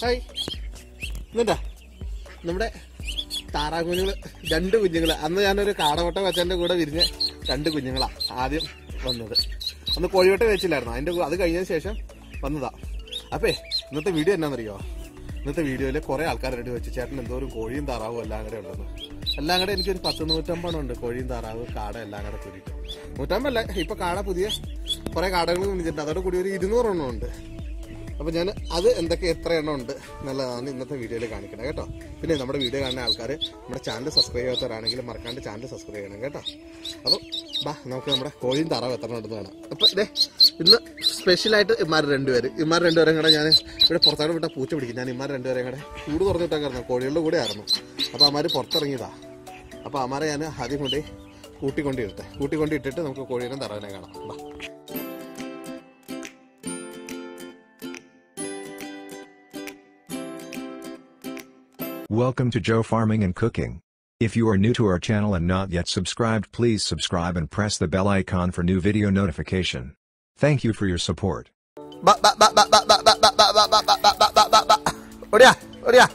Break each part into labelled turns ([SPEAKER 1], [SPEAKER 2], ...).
[SPEAKER 1] Hi ഇന്നെന്താ നമ്മുടെ താറാകുഞ്ഞുങ്ങള് രണ്ട് കുഞ്ഞുങ്ങള് അന്ന് ഞാനൊരു കാടവട്ട വെച്ചതിന്റെ കൂടെ വിരിഞ്ഞ രണ്ട് കുഞ്ഞുങ്ങളാ ആദ്യം വന്നത് അന്ന് കോഴിവട്ട വെച്ചില്ലായിരുന്നു അതിന്റെ കൂ- അത് കഴിഞ്ഞതിന് ശേഷം വന്നതാ അപ്പേ ഇന്നത്തെ വീഡിയോ എന്നാന്നറിയോ ഇന്നത്തെ വീഡിയോയിൽ കുറെ ആൾക്കാരുടെ വെച്ച് ചേട്ടൻ എന്തോരം കോഴിയും താറാവും എല്ലാം കൂടെ ഉണ്ടെന്ന് എല്ലാം കൂടെ എനിക്കൊരു പത്ത് നൂറ്റമ്പണം ഉണ്ട് കോഴിയും താറാവ് കാട എല്ലാം കൂടെ കൂടിയിട്ട് നൂറ്റമ്പല്ല ഇപ്പൊ കാട പുതിയ കുറെ കാടകൾ വിളിച്ചിട്ടുണ്ട് അതോടെ കൂടി ഒരു ഇരുന്നൂറെണ്ണം ഉണ്ട് അപ്പൊ ഞാൻ അത് എന്തൊക്കെ എത്ര എണ്ണം ഉണ്ട് എന്നുള്ളതാണ് ഇന്നത്തെ വീഡിയോയിൽ കാണിക്കണത് കേട്ടോ പിന്നെ നമ്മുടെ വീഡിയോ കാണുന്ന ആൾക്കാർ നമ്മുടെ ചാനൽ സബ്സ്ക്രൈബ് ചെയ്യാത്തവരാണെങ്കിൽ മറക്കാണ്ട് ചാനൽ സബ്സ്ക്രൈബ് ചെയ്യണം കേട്ടോ അപ്പം ബാ നമുക്ക് നമ്മുടെ കോഴിയും താറാവ് എത്ര ഉണ്ടെന്ന് കാണാം അപ്പൊ ഇതേ ഇന്ന് സ്പെഷ്യലായിട്ട് ഇമാർ രണ്ടുപേര് ഇമാർ രണ്ടുപേരും കൂടെ ഞാൻ ഇവിടെ പുറത്തോട്ട് വിട്ട പൂച്ച പിടിക്കും ഞാൻ ഇമാർ രണ്ടുപേരും കൂടെ കൂട് തുറന്നിട്ടൊക്കെ കോഴികളുടെ കൂടെ ആയിരുന്നു അപ്പൊ അമാര് പുറത്തിറങ്ങിയതാ അപ്പൊ അമാരെ ഞാൻ ആദ്യം കൊണ്ട് കൂട്ടിക്കൊണ്ടിരുട്ടെ കൂട്ടിക്കൊണ്ടിട്ടിട്ട് നമുക്ക് കോഴീനെ തറവിനെ കാണാം ബാ
[SPEAKER 2] Welcome to Joe Farming and Cooking. If you are new to our channel and not yet subscribed please subscribe and press the bell icon for new video notification. Thank you for your support.
[SPEAKER 1] ബാ, ബാ, ബാ, ബാ, ബാ, ബാ, ബാ, ബാ, ബാ, ബാ, ബാ, ബാ, ബാ, ബാ, ബാ, ബാ. ഓടിയാ ഓടിയാ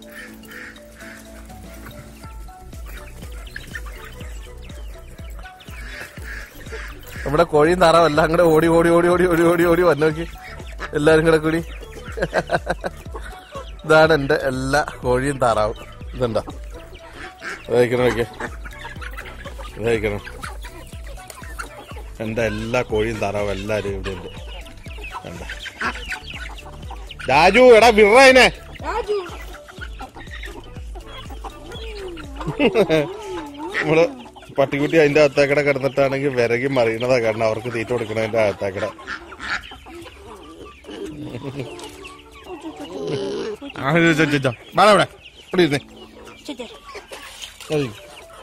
[SPEAKER 1] നമ്മുടെ കോഴിയും താറാവും എല്ലാം കൂടെ ഓടി ഓടി ഓടി ഓടി ഓടി ഓടി ഓടി വന്നു നോക്കി എല്ലാരും കൂടെ കൂടി ഇതാണ് എന്റെ എല്ലാ കോഴിയും താറാവും ഇതുണ്ടോ കഴിക്കണം നോക്കിയേ കഴിക്കണം എന്റെ എല്ലാ കോഴിയും താറാവും എല്ലാരും ഇവിടെ ഉണ്ട് കണ്ട രാജു എടാ വിറതിനെ നമ്മള് പട്ടിക്കുട്ടി അതിന്റെ അകത്തേക്കടെ കിടന്നിട്ടാണെങ്കിൽ വിരകി മറിയണതാ കാരണം അവർക്ക് തീറ്റ കൊടുക്കണതിന്റെ അകത്തേക്കടെ ഇവിടെ ഇവിടെ ഇരുന്നേ മതി.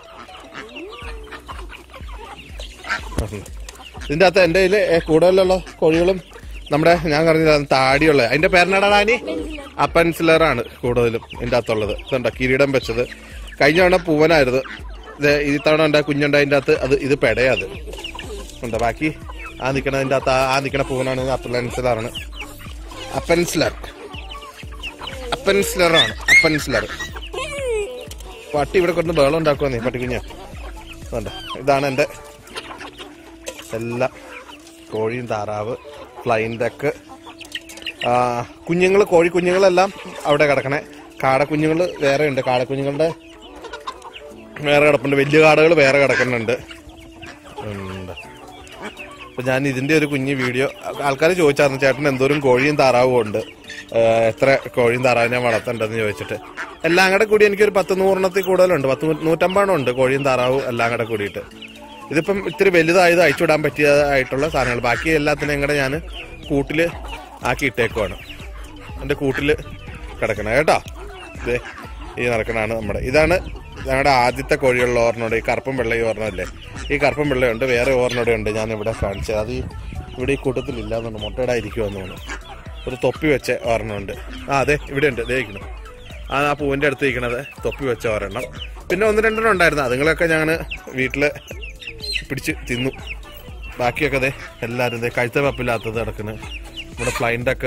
[SPEAKER 1] ഇതിന്റെ അകത്ത് എന്റെ കയ്യില് ഏ, കൂടുതലുള്ള കോഴികളും നമ്മുടെ ഞാൻ പറഞ്ഞ താടിയുള്ള അതിന്റെ പേരെന്നാടാ ഡാനി അപ്പൻസിലറാണ് കൂടുതലും ഇതിന്റെ അകത്തുള്ളത് ഇതുണ്ടോ കിരീടം വെച്ചത് കഴിഞ്ഞ തവണ പൂവനായിരുന്നു ഇത് ഈ തവണ ഉണ്ടായ കുഞ്ഞുണ്ട് അതിന്റെ അകത്ത് അത് ഇത് പെടയത് ഉണ്ടോ ബാക്കി ആ നിക്കണതിന്റെ അകത്ത് ആ- ആ നിക്കണ പൂവനാണ് അപ്പൻസിലറാണ് അപ്പൻസിലർ അപ്പൻസിലറാണ് അപ്പൻസിലർ പട്ടി ഇവിടെ കൊണ്ട് ബഹളം ഉണ്ടാക്കുവാന്നേ പട്ടിക്കുഞ്ഞ അതുകൊണ്ട് ഇതാണ് എൻ്റെ എല്ലാ കോഴിയും താറാവ് ഫ്ലൈൻ ഡക്ക് കുഞ്ഞുങ്ങൾ കോഴി കുഞ്ഞുങ്ങളെല്ലാം അവിടെ കിടക്കണേ കാടക്കുഞ്ഞുങ്ങൾ വേറെ ഉണ്ട് കാടക്കുഞ്ഞുങ്ങളുടെ വേറെ കിടപ്പുണ്ട് വലിയ കാടകൾ വേറെ കിടക്കുന്നുണ്ട് ഉണ്ട് അപ്പൊ ഞാൻ ഇതിന്റെ ഒരു കുഞ്ഞു വീഡിയോ ആൾക്കാർ ചോദിച്ചായിരുന്നു ചേട്ടൻ എന്തോരം കോഴിയും താറാവും ഉണ്ട് ആ, എത്ര കോഴിയും താറാവിനെ വളർത്തണ്ടെന്ന് ചോദിച്ചിട്ട് എല്ലാം കൂടെ കൂടി എനിക്കൊരു പത്ത് നൂറെണ്ണത്തിൽ കൂടുതലുണ്ട് പത്ത് നൂ- നൂറ്റമ്പതെണ്ണം ഉണ്ട് കോഴിയും താറാവും എല്ലാം കൂടെ കൂടിയിട്ട് ഇതിപ്പം ഇത്തിരി വലുതായത് അയച്ചുവിടാൻ പറ്റിയതായിട്ടുള്ള സാധനങ്ങൾ ബാക്കി എല്ലാത്തിനെയും കൂടെ ഞാൻ കൂട്ടില് ആക്കി ഇട്ടേക്കുവാണ് എൻ്റെ കൂട്ടില് കിടക്കണം കേട്ടോ ദേ ഈ നടക്കണാണ് നമ്മുടെ ഇതാണ് ഞങ്ങളുടെ ആദ്യത്തെ കോഴിയുള്ള ഓർമ്മയുണ്ട് ഈ കറുപ്പും വെള്ളയും ഓർമ്മയില്ലേ ഈ കറുപ്പും വെള്ളയുണ്ട് വേറെ ഓർമ്മയുടെ ഉണ്ട് ഞാൻ ഇവിടെ കാണിച്ചത് അത് ഈ ഇവിടെ ഈ കൂട്ടത്തിലില്ല എന്നുണ്ട് മുട്ടയുടെ ഇരിക്കുമെന്ന് തോന്നുന്നു ഒരു തൊപ്പി വെച്ച ഒരെണ്ണമുണ്ട് ആ അതെ ഇവിടെ ഉണ്ട് ദേ ഇരിക്കണം ആ ആ പൂവിന്റെ അടുത്ത് ഇരിക്കണത് തൊപ്പി വെച്ച ഒരെണ്ണം പിന്നെ ഒന്ന് രണ്ടെണ്ണം ഉണ്ടായിരുന്നു അതുങ്ങളൊക്കെ ഞാൻ വീട്ടില് പിടിച്ച് തിന്നു ബാക്കിയൊക്കെ അതെ എല്ലാവരും ഇതേ കഴുത്ത പപ്പില്ലാത്തത് കിടക്കുന്നു നമ്മുടെ ഫ്ലൈൻ്റൊക്കെ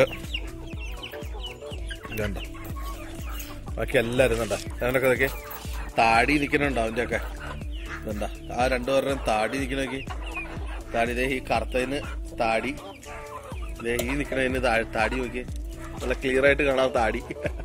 [SPEAKER 1] ഇതുണ്ടോ ബാക്കി എല്ലാവരും ഇതുണ്ടോ ഞാനൊക്കെ ഇതൊക്കെ താടി നിൽക്കുന്നുണ്ടോ അവൻ്റെ ഒക്കെ ഇതുണ്ടോ ആ രണ്ടു പേരുടെയും താടി നിൽക്കണൊക്കെ താടി ഇതേ ഈ കറുത്തതിന് താടി ദേ ഈ നിക്കണതിന് താ- താടി നോക്കി നല്ല ക്ലിയർ ആയിട്ട് കാണാം താടി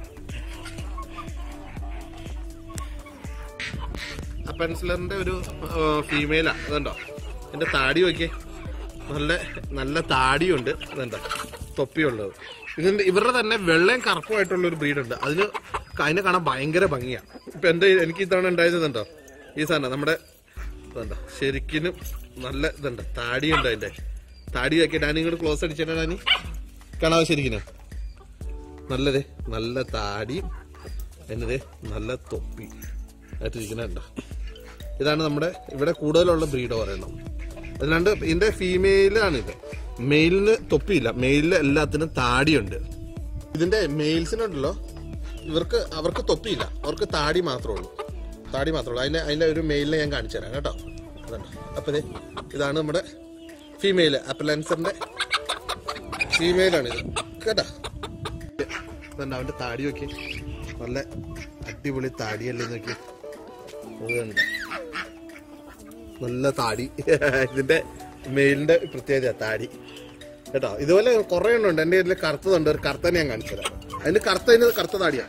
[SPEAKER 1] പെൻസിലറിന്റെ ഒരു ഫീമെയിലാ അതുണ്ടോ എന്റെ താടി നോക്കിയേ നല്ല നല്ല താടിയുണ്ട് അതുണ്ടോ തൊപ്പിയുള്ളത് ഇതിന്റെ ഇവരുടെ തന്നെ വെള്ളയും കറുപ്പുമായിട്ടുള്ള ഒരു ബ്രീഡ് ഉണ്ട് അതിന് അതിനെ കാണാൻ ഭയങ്കര ഭംഗിയാണ് ഇപ്പൊ എന്റെ എനിക്ക് ഇത്തവണ ഉണ്ടായത് ഇതുണ്ടോ ഈ സാധനം നമ്മുടെ ഇതുണ്ടോ ശരിക്കും നല്ല ഇതുണ്ട് താടിയുണ്ട് അതിന്റെ താടി ഒക്കെ ഡാനി ഇങ്ങോട്ട് ക്ലോസ് അടിച്ചിട്ടാ ഡാനി കാണാവോ ശരിക്കും നല്ലതേ നല്ല താടിയും എന്നതേ നല്ല തൊപ്പി ആയിട്ടിരിക്കുന്നുണ്ടോ ഇതാണ് നമ്മുടെ ഇവിടെ കൂടുതലുള്ള ബ്രീഡ് പറയണം അല്ലാണ്ട് ഇതിന്റെ ഫീമെയിലാണ് ഇത് മെയിലിന് തൊപ്പിയില്ല മെയിലിന് എല്ലാത്തിനും താടിയുണ്ട് ഇതിന്റെ മെയിൽസിനുണ്ടല്ലോ ഇവർക്ക് അവർക്ക് തൊപ്പിയില്ല അവർക്ക് താടി മാത്രമേ ഉള്ളൂ താടി മാത്രമേ ഉള്ളൂ അതിന്റെ അതിന്റെ ഒരു മെയിലിനെ ഞാൻ കാണിച്ചു തരാം കേട്ടോ അതുണ്ട് അപ്പൊ ദേ ഇതാണ് നമ്മുടെ ഫീമെയിൽ അപ്പലൻസറിന്റെ ഫീമെയിലാണ് ഇത് കേട്ടാ ഇതുണ്ട് അവന്റെ താടി നോക്കി നല്ല അടിപൊളി താടിയല്ലേ നോക്കി അതുണ്ട് നല്ല താടി ഇതിന്റെ മെയിലിന്റെ പ്രത്യേകത താടി കേട്ടോ ഇതുപോലെ കുറെ എണ്ണം ഉണ്ട് എന്റെ ഇതിൽ കറുത്തതുണ്ട് ഒരു കറുത്തനെ ഞാൻ കാണിച്ചു തരാം അതിന് കറുത്തതിന് കറുത്ത താടിയാ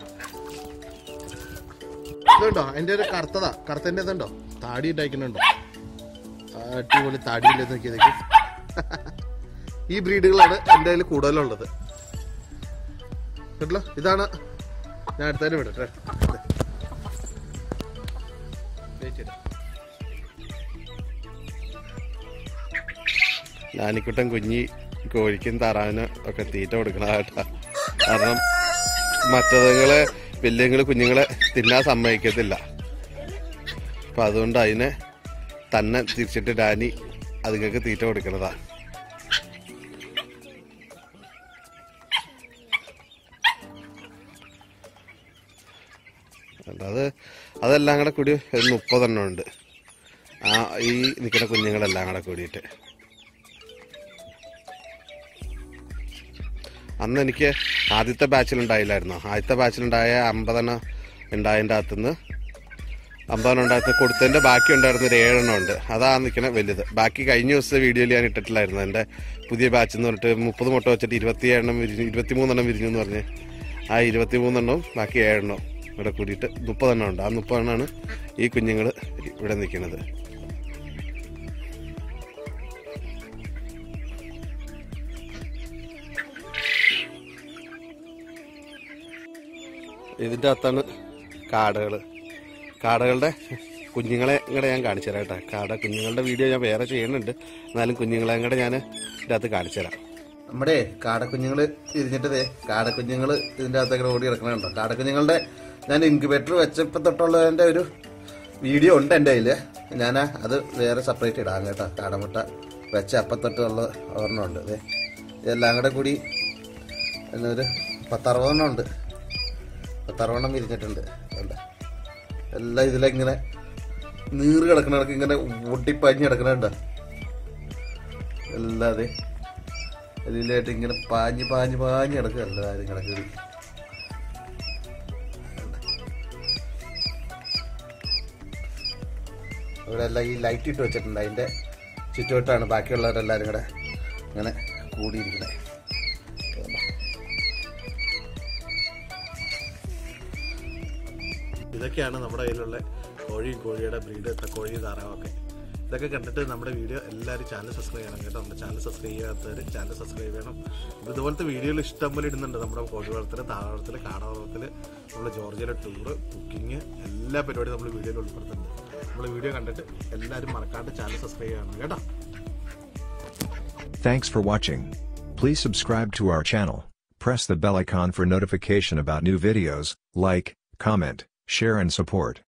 [SPEAKER 1] ഇതുണ്ടോ അതിന്റെ ഒരു കറുത്തതാ കറുത്തന്റെ ഇതുണ്ടോ താടി ഉണ്ടാക്കുന്നുണ്ടോ അടിപൊളി താടിയില്ലേ നോക്കിയതൊക്കെ ഈ ബ്രീഡുകളാണ് എൻ്റെ കയ്യിൽ കൂടുതലുള്ളത് കേട്ടല്ലോ ഇതാണ് ഞാൻ അടുത്തതിന് വിടട്ടെ ലാനിക്കുട്ടൻ കുഞ്ഞി കോഴിക്കും താറാവിന് ഒക്കെ തീറ്റ കൊടുക്കണ കേട്ടാ കാരണം മറ്റതുങ്ങളെ വലിയങ്ങള് കുഞ്ഞുങ്ങളെ തിന്നാൻ സമ്മതിക്കത്തില്ല അപ്പൊ അതുകൊണ്ട് അതിനെ തന്നെ തിരിച്ചിട്ട് ഡാനി അതുങ്ങൾക്ക് തീറ്റ കൊടുക്കണതാ അത് അതെല്ലാം കൂടെ കൂടി ഒരു മുപ്പതെണ്ണം ഉണ്ട് ആ ഈ നിൽക്കുന്ന കുഞ്ഞുങ്ങളെല്ലാം കൂടെ കൂടിയിട്ട് അന്ന് എനിക്ക് ആദ്യത്തെ ബാച്ചിലുണ്ടായില്ലായിരുന്നു ആദ്യത്തെ ബാച്ചിലുണ്ടായ അമ്പതെണ്ണം ഉണ്ടായതിൻ്റെ അകത്തുനിന്ന് അമ്പതെണ്ണം ഉണ്ടായിരുന്നു കൊടുത്തതിൻ്റെ ബാക്കി ഉണ്ടായിരുന്ന ഒരു ഏഴെണ്ണം ഉണ്ട് അതാ നിൽക്കുന്ന വലുത് ബാക്കി കഴിഞ്ഞ ദിവസത്തെ വീഡിയോയിൽ ഞാൻ ഇട്ടിട്ടില്ലായിരുന്നു എൻ്റെ പുതിയ ബാച്ച് എന്ന് പറഞ്ഞിട്ട് മുപ്പത് മുട്ട വെച്ചിട്ട് ഇരുപത്തിയേഴെണ്ണം വിരിഞ്ഞു ഇരുപത്തിമൂന്നെണ്ണം വിരിഞ്ഞു എന്ന് പറഞ്ഞ് ആ ഇരുപത്തിമൂന്നെണ്ണവും ബാക്കി ഏഴെണ്ണം ഇവിടെ കൂടിയിട്ട് മുപ്പതെണ്ണം ഉണ്ട് ആ മുപ്പതെണ്ണമാണ് ഈ കുഞ്ഞുങ്ങൾ ഇവിടെ നിൽക്കുന്നത് ഇതിൻ്റെ അകത്താണ് കാടകൾ കാടകളുടെ കുഞ്ഞുങ്ങളെ കൂടെ ഞാൻ കാണിച്ചു തരാം കേട്ടോ കാട കുഞ്ഞുങ്ങളുടെ വീഡിയോ ഞാൻ വേറെ ചെയ്യുന്നുണ്ട് എന്നാലും കുഞ്ഞുങ്ങളെ കൂടെ ഞാൻ ഇതിൻ്റെ അകത്ത് കാണിച്ചു തരാം നമ്മുടെ കാടക്കുഞ്ഞുങ്ങൾ ഇരിഞ്ഞിട്ട് കാടക്കുഞ്ഞുങ്ങൾ ഇതിൻ്റെ അകത്തൊക്കെ ഓടി കിടക്കണുണ്ടോ കാടക്കുഞ്ഞുങ്ങളുടെ ഞാൻ ഇൻക്യുബേറ്റർ വെച്ചപ്പോൾ തൊട്ടുള്ളതിൻ്റെ ഒരു വീഡിയോ ഉണ്ട് എൻ്റെ കയ്യിൽ ഞാൻ അത് വേറെ സെപ്പറേറ്റ് ഇടാം കേട്ടോ കാടമുട്ട വെച്ച അപ്പം തൊട്ടുള്ള ഒരെണ്ണമുണ്ട് അതെ ഇതെല്ലാം കൂടെ കൂടി എന്നൊരു പത്തറുപതെണ്ണം ഉണ്ട് പത്തറുപതെണ്ണം വിരിഞ്ഞിട്ടുണ്ട് കണ്ടോ? എല്ലാം ഇതിലിങ്ങനെ നീറ് കിടക്കണ കണക്ക് ഇങ്ങനെ ഒട്ടിപ്പാഞ്ഞ് കിടക്കണുണ്ടോ എല്ലാം അതെ ഇതിലായിട്ട് ഇങ്ങനെ പാഞ്ഞ് പാഞ്ഞ് പാഞ്ഞ് കിടക്കുക എല്ലാവരും കിടക്കുക ഇവിടെ എല്ലാം ഈ ലൈറ്റ് ഇട്ട് വെച്ചിട്ടുണ്ട് അതിന്റെ ചുറ്റുവട്ടാണ് ബാക്കിയുള്ളവരെല്ലാരും കൂടെ ഇങ്ങനെ കൂടിയിരിക്കുന്നത് ഇതൊക്കെയാണ് നമ്മുടെ കയ്യിലുള്ള കോഴിയും കോഴിയുടെ ബ്രീഡ് കോഴി താറാവൊക്കെ ഇതൊക്കെ കണ്ടിട്ട് നമ്മുടെ വീഡിയോ എല്ലാവരും ചാനൽ സബ്സ്ക്രൈബ് ചെയ്യണം കേട്ടോ നമ്മുടെ ചാനൽ സബ്സ്ക്രൈബ് ചെയ്യാത്തവർ ചാനൽ സബ്സ്ക്രൈബ് ചെയ്യണം അപ്പോൾ ഇതുപോലത്തെ വീഡിയോകൾ ഇഷ്ടം പോലെ ഇടുന്നുണ്ട് നമ്മുടെ കോഴി വളർത്തൽ താഴ വളർത്തൽ കാട വളർത്തൽ നമ്മൾ ജോർജിയയിലെ ടൂറ് കുക്കിങ് എല്ലാ പരിപാടിയും നമ്മൾ വീഡിയോയിൽ ഉൾപ്പെടുത്തുന്നുണ്ട് നമ്മൾ വീഡിയോ കണ്ടിട്ട് എല്ലാവരും മറക്കാണ്ട് ചാനൽ സബ്സ്ക്രൈബ് ചെയ്യണം കേട്ടോ
[SPEAKER 2] Thanks for watching. Please subscribe to our channel, press the bell icon for notification about new videos, like, comment, share and support.